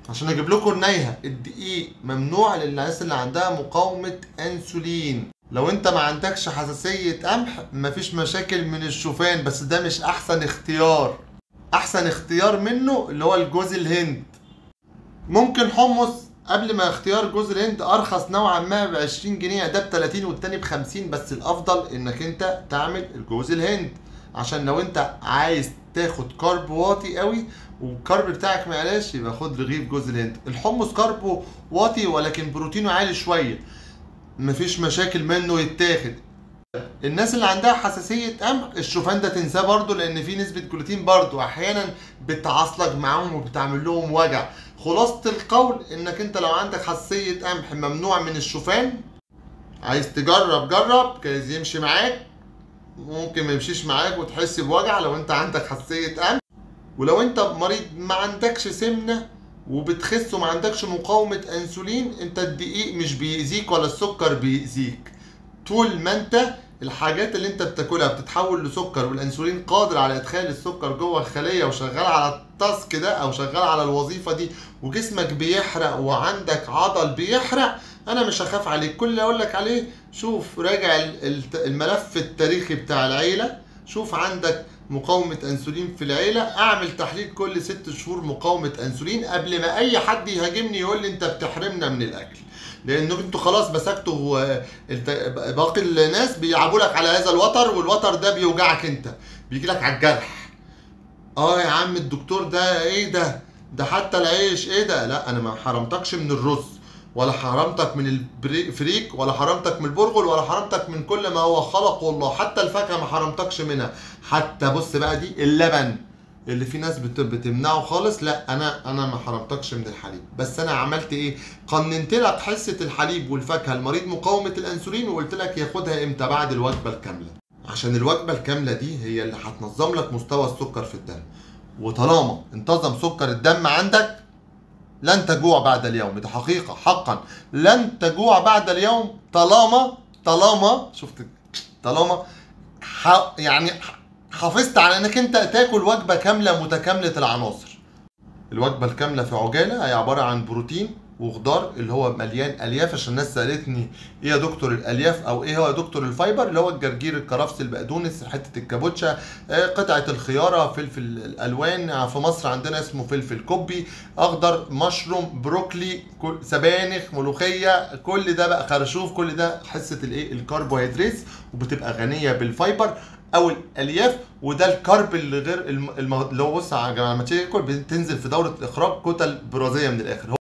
عشان اجيب لكم النايهه الدقيق ممنوع للناس اللي عندها مقاومه انسولين لو انت ما عندكش حساسيه قمح مفيش مشاكل من الشوفان بس ده مش احسن اختيار احسن اختيار منه اللي هو الجوز الهند ممكن حمص قبل ما اختيار جوز الهند ارخص نوعا ما ب 20 جنيه ده ب 30 والتاني ب 50 بس الافضل انك انت تعمل الجوز الهند عشان لو انت عايز تاخد كارب واطي قوي والكارب بتاعك ما يعلاش يبقى خد رغيف جوز الهند الحمص كاربه واطي ولكن بروتينه عالي شويه مفيش مشاكل منه يتاخد الناس اللي عندها حساسية قمح الشوفان ده تنساه برضو لأن فيه نسبة جلوتين برضو أحيانا بتعصلك معاهم وبتعمل لهم وجع خلاصة القول إنك أنت لو عندك حساسية قمح ممنوع من الشوفان عايز تجرب جرب كايز يمشي معاك ممكن ما يمشيش معاك وتحس بوجع لو أنت عندك حساسية قمح ولو أنت مريض ما عندكش سمنة وبتخس وما عندكش مقاومة أنسولين أنت الدقيق مش بيأذيك ولا السكر بيأذيك طول ما انت الحاجات اللي انت بتاكلها بتتحول لسكر والانسولين قادر على ادخال السكر جوه الخليه وشغال على التاسك ده او شغال على الوظيفه دي وجسمك بيحرق وعندك عضل بيحرق انا مش هخاف عليك كل اللي اقول لك عليه شوف راجع ال- ال- الملف التاريخي بتاع العيله شوف عندك مقاومة أنسولين في العيلة أعمل تحليل كل ست شهور مقاومة أنسولين قبل ما أي حد يهاجمني يقول لي أنت بتحرمنا من الأكل لأنكم أنتوا خلاص مسكتوا آه، الت- باقي الناس بيلعبوا لك على هذا الوتر والوتر ده بيوجعك أنت بيجي لك على الجرح اه يا عم الدكتور ده ايه ده ده حتى العيش ايه ده لا انا ما حرمتكش من الرز ولا حرمتك من الفريك ولا حرمتك من البرغل ولا حرمتك من كل ما هو خلقه الله حتى الفاكهه ما حرمتكش منها حتى بص بقى دي اللبن اللي في ناس بت- بتمنعه خالص لا انا انا ما حرمتكش من الحليب بس انا عملت ايه قننت لك حصه الحليب والفاكهه المريض مقاومه الانسولين وقلت لك ياخدها امتى بعد الوجبه الكامله عشان الوجبه الكامله دي هي اللي هتنظم لك مستوى السكر في الدم وطالما انتظم سكر الدم عندك لن تجوع بعد اليوم ده حقيقة حقا لن تجوع بعد اليوم طالما طالما شفت طالما ح... يعني ح- حافظت على انك انت تاكل وجبة كاملة متكاملة العناصر الوجبة الكاملة في عجالة هي عبارة عن بروتين وخضار اللي هو مليان الياف عشان الناس سالتني ايه يا دكتور الالياف او ايه هو يا دكتور الفايبر اللي هو الجرجير الكرفس البقدونس حته الكابوتشا آه، قطعه الخياره فلفل الالوان في مصر عندنا اسمه فلفل كوبي اخضر مشروم بروكلي كل- سبانخ ملوخيه كل ده بقى خرشوف كل ده حصه الايه الكربوهيدرات وبتبقى غنيه بالفايبر او الالياف وده الكرب اللي غير الم... الم... اللي هو بص يا جماعه لما تيجي تاكل بتنزل في دوره اخراج كتل برازيه من الاخر